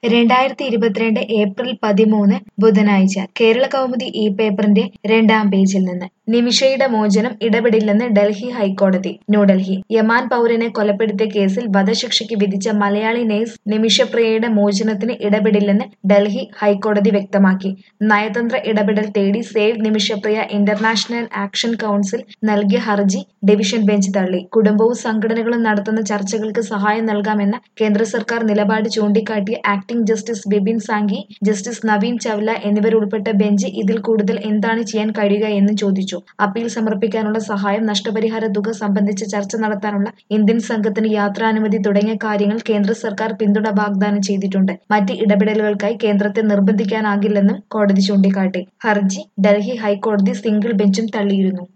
രണ്ടായിരത്തി ഇരുപത്തിരണ്ട് ഏപ്രിൽ പതിമൂന്ന് ബുധനാഴ്ച കേരള കൗമുദി ഈ പേപ്പറിന്റെ രണ്ടാം പേജിൽ നിന്ന് നിമിഷയുടെ മോചനം ഇടപെടില്ലെന്ന് ഡൽഹി ഹൈക്കോടതി ന്യൂഡൽഹി യമാൻ പൗരനെ കൊലപ്പെടുത്തിയ കേസിൽ വധശിക്ഷയ്ക്ക് വിധിച്ച മലയാളി നേഴ്സ് നിമിഷപ്രിയയുടെ മോചനത്തിന് ഇടപെടില്ലെന്ന് ഡൽഹി ഹൈക്കോടതി വ്യക്തമാക്കി നയതന്ത്ര ഇടപെടൽ തേടി save Nimishapriya international action council നൽകിയ ഹർജി ഡിവിഷൻ ബെഞ്ച് തള്ളി കുടുംബവും സംഘടനകളും നടത്തുന്ന ചർച്ചകൾക്ക് സഹായം നൽകാമെന്ന കേന്ദ്ര സർക്കാർ നിലപാട് ചൂണ്ടിക്കാട്ടിയ acting justice Bipin Sanghi justice Navin Chawla എന്നിവരുൾപ്പെട്ട ബെഞ്ച് ഇതിൽ കൂടുതൽ എന്താണ് ചെയ്യാൻ കഴിയുക എന്ന് ചോദിച്ചു അപ്പീൽ സമർപ്പിക്കാനുള്ള സഹായം നഷ്ടപരിഹാര തുക സംബന്ധിച്ച ചർച്ച നടത്താനുള്ള ഇന്ത്യൻ സംഘത്തിന് യാത്രാനുമതി തുടങ്ങിയ കാര്യങ്ങൾ കേന്ദ്ര സർക്കാർ പിന്തുണ വാഗ്ദാനം ചെയ്തിട്ടുണ്ട് മറ്റ് ഇടപെടലുകൾക്കായി കേന്ദ്രത്തെ നിർബന്ധിക്കാനാകില്ലെന്നും കോടതി ചൂണ്ടിക്കാട്ടി ഹർജി ഡൽഹി ഹൈക്കോടതി സിംഗിൾ ബെഞ്ചും തള്ളിയിരുന്നു